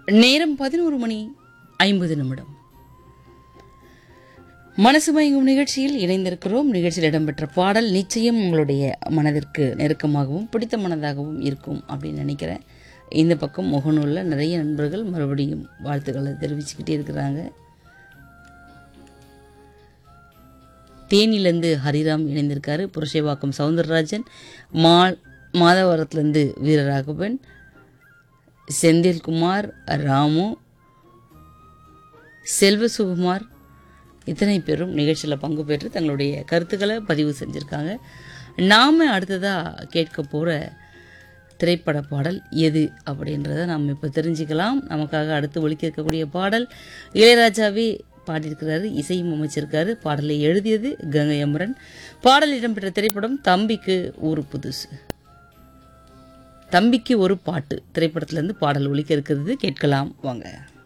நேரம் பதினோரு மணி ஐம்பது நிமிடம் மனசு மயங்கும் நிகழ்ச்சியில் இணைந்திருக்கிறோம் நிகழ்ச்சியில் இடம்பெற்ற பாடல் நிச்சயம் உங்களுடைய மனதிற்கு நெருக்கமாகவும் பிடித்த மனதாகவும் இருக்கும் அப்படின்னு நினைக்கிறேன் இந்த பக்கம் முகநூலில் நிறைய நண்பர்கள் மறுபடியும் வாழ்த்துக்களை தெரிவிச்சுக்கிட்டே இருக்கிறாங்க தேனிலேருந்து ஹரிராம் இணைந்திருக்காரு புரஷேவாக்கம் சவுந்தரராஜன் மா மாதவரத்துலேருந்து வீரராகவன் செந்தில்குமார் ராமு செல்வசுகுமார் இத்தனை பேரும் நிகழ்ச்சியில் பங்கு பெற்று தங்களுடைய கருத்துக்களை பதிவு செஞ்சுருக்காங்க நாம் அடுத்ததாக கேட்க போகிற திரைப்பட பாடல் எது அப்படின்றத நாம் இப்போ தெரிஞ்சுக்கலாம் நமக்காக அடுத்து ஒலிக்க இருக்கக்கூடிய பாடல் இளையராஜாவே பாடியிருக்கிறாரு இசையும் அமைச்சிருக்காரு பாடலை எழுதியது கங்கை அமரன் பாடல் இடம்பெற்ற திரைப்படம் தம்பிக்கு ஊரு புதுசு தம்பிக்கு ஒரு பாட்டு திரைப்படத்திலேருந்து பாடல் ஒலிக்க இருக்கிறது கேட்கலாம் வாங்க